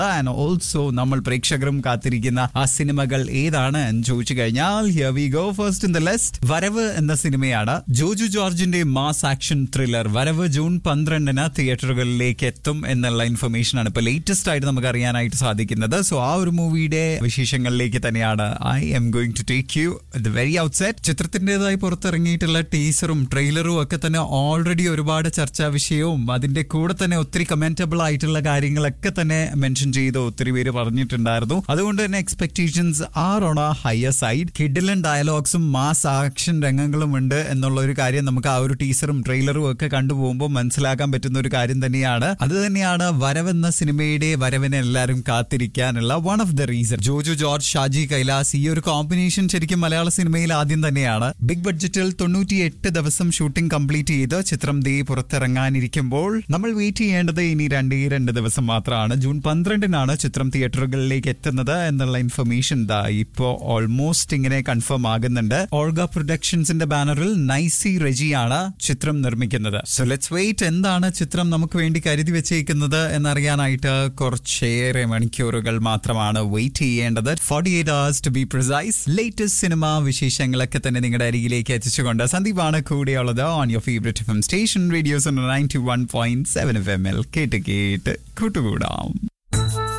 and also നമ്മൾ പ്രേക്ഷകരും കാത്തിരിക്കുന്ന ആ സിനിമകൾ ഏതാണ് എന്ന് ചോദിച്ചു കഴിഞ്ഞാൽ here we go first in the list Varavu എന്ന സിനിമയാണ് ജോജു ജോർജിന്റെ mass action thriller Varavu June പന്ത്രണ്ടിന് തിയേറ്ററുകളിലേക്ക് എത്തും എന്നുള്ള ഇൻഫർമേഷൻ ആണ് ഇപ്പൊ ലേറ്റസ്റ്റ് ആയിട്ട് നമുക്ക് അറിയാനായിട്ട് സാധിക്കുന്നത് സോ ആ ഒരു മൂവിയുടെ വിശേഷങ്ങളിലേക്ക് തന്നെയാണ് I am going to take you the very outset ചിത്രത്തിന്റേതായി പുറത്തിറങ്ങിയിട്ടുള്ള ടീസറും ട്രെയിലറും ഒക്കെ തന്നെ ഓൾറെഡി ഒരുപാട് ചർച്ചാ വിഷയവും അതിന്റെ കൂടെ തന്നെ ഒത്തിരി കമന്റബിൾ ആയിട്ടുള്ള കാര്യങ്ങളൊക്കെ തന്നെ മെൻഷൻ ചെയ്ത് ഒത്തിരി പേര് പറഞ്ഞിട്ടുണ്ടായിരുന്നു അതുകൊണ്ട് തന്നെ expectations are on a higher side കിഡിലൻ ഡയലോഗ്സും മാസ് ആക്ഷൻ രംഗങ്ങളും ഉണ്ട് എന്നുള്ള ഒരു കാര്യം നമുക്ക് ആ ഒരു ടീസറും ട്രെയിലറും ഒക്കെ കണ്ടുപോകുമ്പോൾ മനസ്സിലാക്കാൻ പറ്റുന്ന ഒരു കാര്യം തന്നെയാണ് അത് തന്നെയാണ് വരവെന്ന സിനിമയുടെ വരവിനെ എല്ലാവരും കാത്തിരിക്കാനുള്ള one of the reason Joju George Shaji Kailas ഈ ഒരു കോമ്പിനേഷൻ ശരിക്കും മലയാള സിനിമയിൽ ആദ്യം തന്നെയാണ് ബിഗ് ബഡ്ജറ്റിൽ തൊണ്ണൂറ്റി എട്ട് ദിവസം ഷൂട്ടിംഗ് കംപ്ലീറ്റ് ചെയ്ത് ചിത്രം ദേ പുറത്തിറങ്ങാനിരിക്കുമ്പോൾ നമ്മൾ വെയിറ്റ് ചെയ്യേണ്ടത് ഇനി രണ്ടേ രണ്ട് ദിവസം മാത്രമാണ് ജൂൺ പന്ത്രണ്ടിനാണ് ചിത്രം തിയേറ്ററുകളിലേക്ക് എത്തുന്നത് എന്നുള്ള ഇൻഫർമേഷൻ ദാ ഇപ്പോ ഓൾമോസ്റ്റ് ഇങ്ങനെ കൺഫേം ആകുന്നുണ്ട് ഓൾഗ പ്രൊഡക്ഷൻസിന്റെ ബാനറിൽ നൈസി റെജിയാണ് ചിത്രം നിർമ്മിക്കുന്നത് സോ ലെറ്റ്സ് വെയിറ്റ് എന്താണ് ചിത്രം നമുക്ക് വേണ്ടി കരുതി വെച്ചേക്കുന്നത് എന്നറിയാനായിട്ട് കുറച്ചേറെ മണിക്കൂറുകൾ മാത്രമാണ് വെയിറ്റ് ചെയ്യേണ്ടത് forty eight hours to be precise latest സിനിമ വിശേഷങ്ങളൊക്കെ തന്നെ നിങ്ങളുടെ അരികിലേക്ക് എത്തിച്ചുകൊണ്ട് സന്ദീപാണ് കൂടെയുള്ളത് on your favourite F M station radios ninety one point seven F M എൽ കേട്ട് കേട്ട് കൂട്ടുകൂടാം